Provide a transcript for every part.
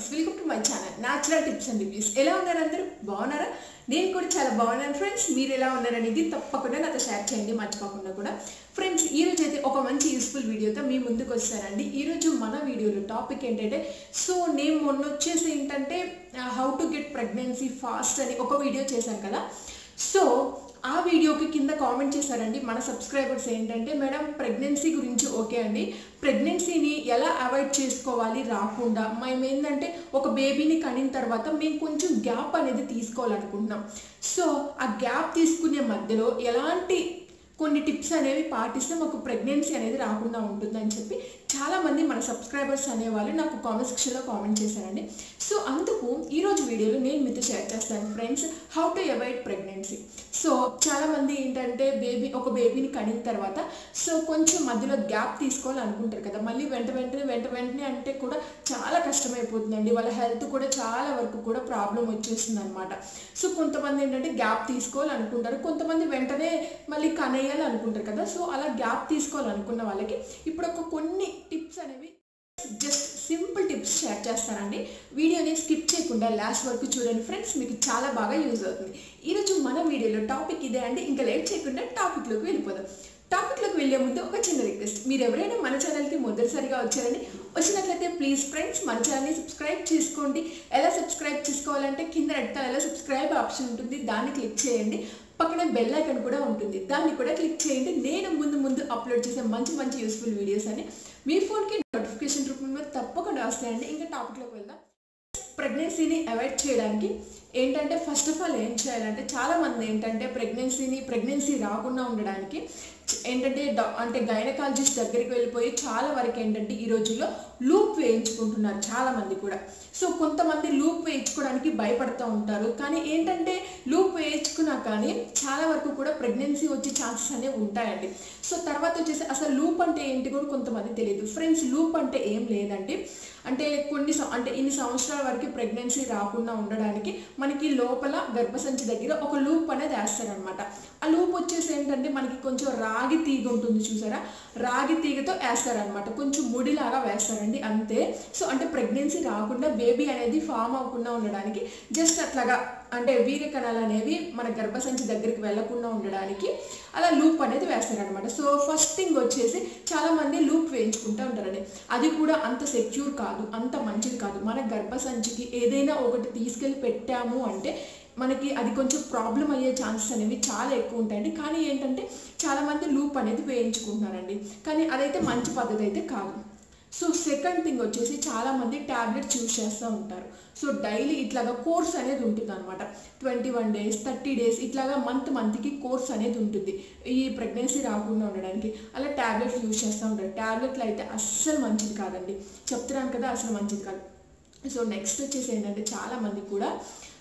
friends welcome to my channel natural tips and reviews ఎలా ఉన్నారు అందరూ బాగున్నారా నేను కూడా చాలా బాగున్నాను ఫ్రెండ్స్ మీరు ఎలా ఉన్నారనేది తప్పకుండా నాతో షేర్ చేయండి మర్చిపోకుండా కూడా ఫ్రెండ్స్ ఈ రోజు అయితే ఒక మంచి యూస్ఫుల్ వీడియోతో మీ ముందుకు వచ్చానండి ఈ రోజు మన వీడియోలో టాపిక్ ఏంటంటే సో నేను మొన్న వచ్చేసి ఏంటంటే how to get pregnancy fast అని ఒక వీడియో చేశాను కదా సో ఆ వీడియోకి కింద కామెంట్ చేశారండి మన సబ్స్క్రైబర్స్ ఏంటంటే మేడం ప్రెగ్నెన్సీ గురించి ఓకే అండి ప్రెగ్నెన్సీని ఎలా అవాయిడ్ చేసుకోవాలి రాకుండా మేము ఏంటంటే ఒక బేబీని కనిన తర్వాత మేము కొంచెం గ్యాప్ అనేది తీసుకోవాలనుకుంటున్నాం సో ఆ గ్యాప్ తీసుకునే మధ్యలో ఎలాంటి కొన్ని టిప్స్ అనేవి పాటిస్తే మాకు ప్రెగ్నెన్సీ అనేది రాకుండా ఉంటుందని చెప్పి చాలామంది మన సబ్స్క్రైబర్స్ అనేవాళ్ళు నాకు కామెంట్ సెక్షన్లో కామెంట్ చేశారండి సో అందుకు ఈరోజు వీడియోలో నేను మీతో షేర్ చేస్తాను friends how to avoid pregnancy so చాలామంది ఏంటంటే బేబీ ఒక బేబీని కనిన తర్వాత సో కొంచెం మధ్యలో గ్యాప్ తీసుకోవాలి అనుకుంటారు కదా మళ్ళీ వెంట వెంటనే వెంట వెంటనే అంటే కూడా చాలా కష్టమైపోతుందండి వాళ్ళ హెల్త్ కూడా చాలా వరకు కూడా ప్రాబ్లం వచ్చేస్తుంది అనమాట సో కొంతమంది ఏంటంటే గ్యాప్ తీసుకోవాలి అనుకుంటారు కొంతమంది వెంటనే మళ్ళీ కనేయాలి అనుకుంటారు కదా సో అలా గ్యాప్ తీసుకోవాలనుకున్న వాళ్ళకి ఇప్పుడు ఒక కొన్ని టిప్స్ అనేవి జస్ట్ సింపుల్ టిప్స్ షేర్ చేస్తానండి వీడియోని స్కిప్ చేయకుండా లాస్ట్ వరకు చూడండి ఫ్రెండ్స్ మీకు చాలా బాగా యూజ్ అవుతుంది ఈరోజు మన వీడియోలో టాపిక్ ఇదే అండి ఇంకా లేట్ చేయకుండా టాపిక్లోకి వెళ్ళిపోదాం టాపిక్లోకి వెళ్ళే ముందు ఒక చిన్న రిక్వెస్ట్ మీరు ఎవరైనా మన ఛానల్కి మొదటిసారిగా వచ్చారని వచ్చినట్లయితే ప్లీజ్ ఫ్రెండ్స్ మన ఛానల్ని సబ్స్క్రైబ్ చేసుకోండి ఎలా సబ్స్క్రైబ్ చేసుకోవాలంటే కింద రెడ్ కలర్లో సబ్స్క్రైబ్ ఆప్షన్ ఉంటుంది దాన్ని క్లిక్ చేయండి పక్కన బెల్ ఐకన్ కూడా ఉంటుంది దాన్ని కూడా క్లిక్ చేయండి నేను ముందు ముందు అప్లోడ్ చేసే మంచి మంచి యూస్ఫుల్ వీడియోస్ అని మీ ఫోన్కి నోటిఫికేషన్ రూపంలో తప్పకుండా వస్తాయండి ఇంకా టాపిక్లోకి వెళ్దాం ప్రెగ్నెన్సీని అవాయిడ్ చేయడానికి ఏంటంటే ఫస్ట్ ఆఫ్ ఆల్ ఏం చేయాలంటే చాలామంది ఏంటంటే ప్రెగ్నెన్సీని ప్రెగ్నెన్సీ రాకుండా ఉండడానికి ఏంటంటే అంటే గైనకాలజిస్ట్ దగ్గరికి వెళ్ళిపోయి చాలా వరకు ఏంటంటే ఈ రోజుల్లో లూప్ వేయించుకుంటున్నారు చాలామంది కూడా సో కొంతమంది లూప్ వేయించుకోవడానికి భయపడుతూ ఉంటారు కానీ ఏంటంటే లూప్ వేయించుకున్నా కానీ చాలా వరకు కూడా ప్రెగ్నెన్సీ వచ్చే ఛాన్సెస్ అనేవి ఉంటాయండి సో తర్వాత వచ్చేసి అసలు లూప్ అంటే ఏంటి కూడా కొంతమంది తెలియదు ఫ్రెండ్స్ లూప్ అంటే ఏం లేదండి అంటే కొన్ని అంటే ఇన్ని సంవత్సరాల వరకు ప్రెగ్నెన్సీ రాకుండా ఉండడానికి మనకి లోపల గర్భసంచి దగ్గర ఒక లూప్ అనేది వేస్తారనమాట ఆ లూప్ వచ్చేసి ఏంటంటే మనకి కొంచెం రాగి తీగ ఉంటుంది చూసారా రాగి తీగతో వేస్తారనమాట కొంచెం ముడిలాగా వేస్తారండి అంతే సో అంటే ప్రెగ్నెన్సీ రాకుండా బేబీ అనేది ఫామ్ అవ్వకుండా ఉండడానికి జస్ట్ అట్లాగా అంటే వీర్య కణాలు అనేవి మన గర్భసంచి దగ్గరికి వెళ్లకుండా ఉండడానికి అలా లూప్ అనేది వేస్తారనమాట సో ఫస్ట్ థింగ్ వచ్చేసి చాలామంది లూప్ వేయించుకుంటూ ఉంటారండి అది కూడా అంత సెక్యూర్ కాదు అంత మంచిది కాదు మన గర్భసంచికి ఏదైనా ఒకటి తీసుకెళ్ళి పెట్టాము అంటే మనకి అది కొంచెం ప్రాబ్లం అయ్యే ఛాన్సెస్ అనేవి చాలా ఎక్కువ ఉంటాయండి కానీ ఏంటంటే చాలామంది లూప్ అనేది వేయించుకుంటున్నారండి కానీ అదైతే మంచి పద్ధతి అయితే కాదు సో సెకండ్ థింగ్ వచ్చేసి చాలామంది ట్యాబ్లెట్స్ యూజ్ చేస్తూ ఉంటారు సో డైలీ ఇట్లాగా కోర్స్ అనేది ఉంటుంది అనమాట twenty one days thirty days ఇట్లాగా మంత్ మంత్కి కోర్స్ అనేది ఉంటుంది ఈ ప్రెగ్నెన్సీ రాకుండా ఉండడానికి అలా ట్యాబ్లెట్స్ యూజ్ చేస్తూ ఉంటారు ట్యాబ్లెట్లు అయితే అస్సలు మంచిది కాదండి చెప్తున్నాను కదా అసలు మంచిది కాదు సో నెక్స్ట్ వచ్చేసి ఏంటంటే చాలామంది కూడా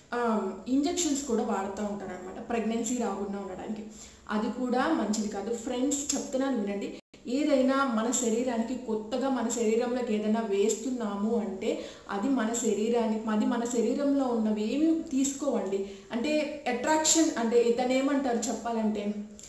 ఇంజెక్షన్స్ కూడా వాడుతూ ఉంటారు అనమాట ప్రెగ్నెన్సీ రాకుండా ఉండడానికి అది కూడా మంచిది కాదు ఫ్రెండ్స్ చెప్తున్నాను వినండి ఏదైనా మన శరీరానికి కొత్తగా మన శరీరంలోకి ఏదైనా వేస్తున్నాము అంటే అది మన శరీరానికి అది మన శరీరంలో ఉన్నవి ఏమి తీసుకోవండి అంటే అట్రాక్షన్ అంటే ఇతను ఏమంటారు చెప్పాలంటే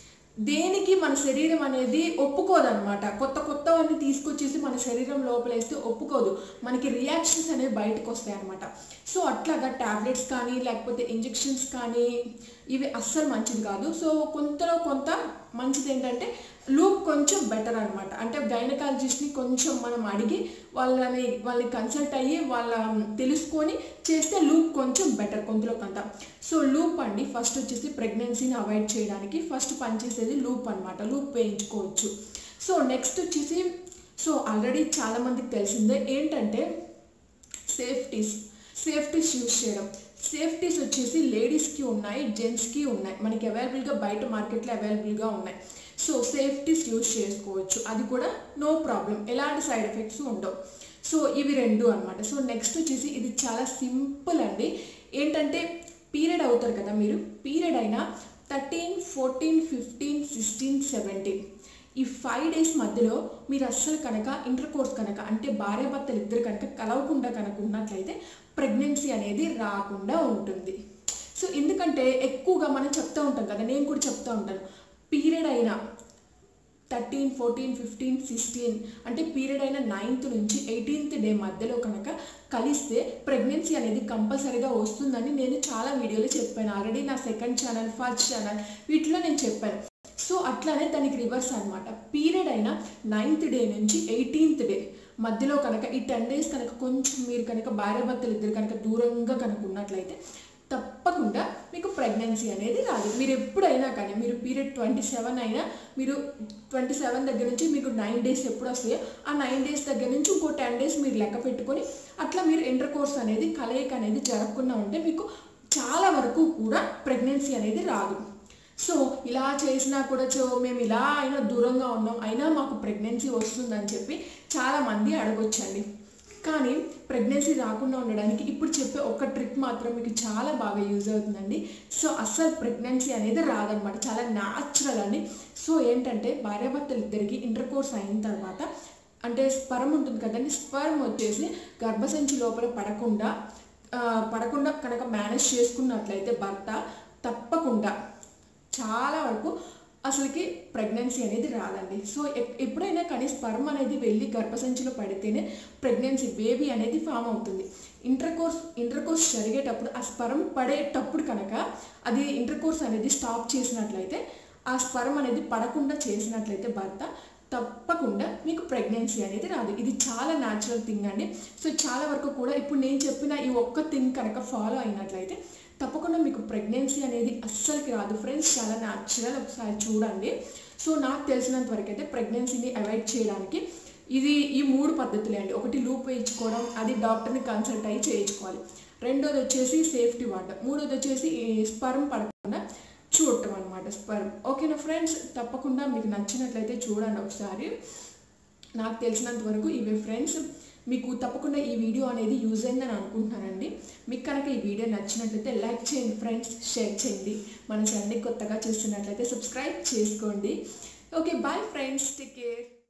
దేనికి మన శరీరం అనేది ఒప్పుకోదన్నమాట కొత్త కొత్తవన్నీ తీసుకొచ్చేసి మన శరీరం లోపలేస్తే ఒప్పుకోదు మనకి రియాక్షన్స్ అనేవి బయటకు వస్తాయి అనమాట సో అట్లాగా ట్యాబ్లెట్స్ కానీ లేకపోతే ఇంజెక్షన్స్ కానీ ఇవి అస్సలు మంచిది కాదు సో కొంతలో కొంత మంచిది ఏంటంటే లూప్ కొంచెం బెటర్ అనమాట అంటే గైనకాలజిస్ట్ని కొంచెం మనం అడిగి వాళ్ళని వాళ్ళని కన్సల్ట్ అయ్యి వాళ్ళ తెలుసుకొని చేస్తే లూప్ కొంచెం బెటర్ కొంతలో కొంత సో లూప్ అండి ఫస్ట్ వచ్చేసి ప్రెగ్నెన్సీని అవాయిడ్ చేయడానికి ఫస్ట్ పనిచేసేది లూప్ అనమాట లూప్ వేయించుకోవచ్చు సో నెక్స్ట్ వచ్చేసి సో ఆల్రెడీ చాలామందికి తెలిసిందే ఏంటంటే సేఫ్టీస్ సేఫ్టీస్ యూజ్ చేయడం సేఫ్టీస్ వచ్చేసి లేడీస్కి ఉన్నాయి జెంట్స్కి ఉన్నాయి మనకి అవైలబుల్గా బయట మార్కెట్లో అవైలబుల్గా ఉన్నాయి సో సేఫ్టీస్ యూజ్ చేసుకోవచ్చు అది కూడా నో ప్రాబ్లం ఎలాంటి సైడ్ ఎఫెక్ట్స్ ఉండవు సో ఇవి రెండు అనమాట సో నెక్స్ట్ వచ్చేసి ఇది చాలా సింపుల్ అండి ఏంటంటే పీరియడ్ అవుతారు కదా మీరు పీరియడ్ అయినా thirteen fourteen fifteen sixteen seventeen ఈ ఫైవ్ డేస్ మధ్యలో మీరు అస్సలు కనుక ఇంటర్ కోర్స్ కనుక అంటే భార్యాభర్తలు ఇద్దరు కనుక కలవకుండా కనుక ఉన్నట్లయితే ప్రెగ్నెన్సీ అనేది రాకుండా ఉంటుంది సో ఎందుకంటే ఎక్కువగా మనం చెప్తూ ఉంటాం కదా నేను కూడా చెప్తూ ఉంటాను పీరియడ్ అయినా థర్టీన్ ఫోర్టీన్ ఫిఫ్టీన్ సిక్స్టీన్ అంటే పీరియడ్ అయిన నైన్త్ నుంచి ఎయిటీన్త్ డే మధ్యలో కనుక కలిస్తే ప్రెగ్నెన్సీ అనేది కంపల్సరీగా వస్తుందని నేను చాలా వీడియోలో చెప్పాను ఆల్రెడీ నా సెకండ్ ఛానల్ ఫస్ట్ ఛానల్ వీటిలో నేను చెప్పాను సో అట్లానే దానికి రివర్స్ అనమాట పీరియడ్ అయిన నైన్త్ డే నుంచి ఎయిటీన్త్ డే మధ్యలో కనుక ఈ టెన్ డేస్ కనుక కొంచెం మీరు కనుక భార్యాభర్తలు ఇద్దరు కనుక దూరంగా కనుక ఉన్నట్లయితే తప్పకుండా మీకు ప్రెగ్నెన్సీ అనేది రాదు మీరు ఎప్పుడైనా కానీ మీరు పీరియడ్ ట్వంటీ సెవెన్ అయినా మీరు ట్వంటీ సెవెన్ దగ్గర నుంచి మీకు నైన్ డేస్ ఎప్పుడు వస్తాయో ఆ నైన్ డేస్ దగ్గర నుంచి ఇంకో టెన్ డేస్ మీరు లెక్క పెట్టుకొని అట్లా మీరు ఇంటర్ కోర్స్ అనేది కలయిక అనేది జరగకుండా ఉంటే మీకు చాలా వరకు కూడా ప్రెగ్నెన్సీ అనేది రాదు సో ఇలా చేసినా కూడా చో మేము ఇలా అయినా దూరంగా ఉన్నాం అయినా మాకు ప్రెగ్నెన్సీ వస్తుందని చెప్పి చాలామంది అడగొచ్చండి కానీ ప్రెగ్నెన్సీ రాకుండా ఉండడానికి ఇప్పుడు చెప్పే ఒక ట్రిక్ మాత్రం మీకు చాలా బాగా యూజ్ అవుతుందండి సో అస్సలు ప్రెగ్నెన్సీ అనేది రాదనమాట చాలా న్యాచురల్ అండి సో ఏంటంటే భార్యాభర్తలు ఇద్దరికి ఇంటర్ కోర్స్ అయిన తర్వాత అంటే స్పర్మ్ ఉంటుంది కదండి స్పర్మ్ వచ్చేసి గర్భసంచి లోపల పడకుండా ఆ, పడకుండా కనుక మేనేజ్ చేసుకున్నట్లయితే భర్త తప్పకుండా చాలా వరకు అసలుకి ప్రెగ్నెన్సీ అనేది రాదండి సో ఎప్- ఎప్పుడైనా కానీ స్పర్మ్ అనేది వెళ్ళి గర్భసంచిలో పడితేనే ప్రెగ్నెన్సీ బేబీ అనేది ఫామ్ అవుతుంది ఇంటర్ కోర్స్ ఇంటర్ కోర్స్ జరిగేటప్పుడు ఆ స్పర్మ్ పడేటప్పుడు కనుక అది ఇంటర్ కోర్స్ అనేది స్టాప్ చేసినట్లయితే ఆ స్పర్మ్ అనేది పడకుండా చేసినట్లయితే భర్త తప్పకుండా మీకు ప్రెగ్నెన్సీ అనేది రాదు ఇది చాలా న్యాచురల్ థింగ్ అండి సో చాలా వరకు కూడా ఇప్పుడు నేను చెప్పిన ఈ ఒక్క థింగ్ కనుక ఫాలో అయినట్లయితే తప్పకుండా మీకు ప్రెగ్నెన్సీ అనేది అస్సలకి రాదు ఫ్రెండ్స్ చాలా న్యాచురల్ ఒకసారి చూడండి సో నాకు తెలిసినంత వరకు అయితే ప్రెగ్నెన్సీని అవాయిడ్ చేయడానికి ఇది ఈ మూడు పద్ధతులే అండి ఒకటి లూప్ వేయించుకోవడం అది డాక్టర్ని కన్సల్ట్ అయ్యి చేయించుకోవాలి రెండోది వచ్చేసి సేఫ్టీ వాటర్ మూడోది వచ్చేసి స్పర్మ్ పడకుండా చూడటం అనమాట స్పర్మ్ ఓకేనా ఫ్రెండ్స్ తప్పకుండా మీకు నచ్చినట్లయితే చూడండి ఒకసారి నాకు తెలిసినంత వరకు ఇవే ఫ్రెండ్స్ మీకు తప్పకుండా ఈ వీడియో అనేది యూజ్ అయిందని అనుకుంటున్నానండి మీకు కనుక ఈ వీడియో నచ్చినట్లయితే లైక్ చేయండి ఫ్రెండ్స్ షేర్ చేయండి మన ఛానల్ని కొత్తగా చూస్తున్నట్లయితే సబ్స్క్రైబ్ చేసుకోండి okay bye friends take care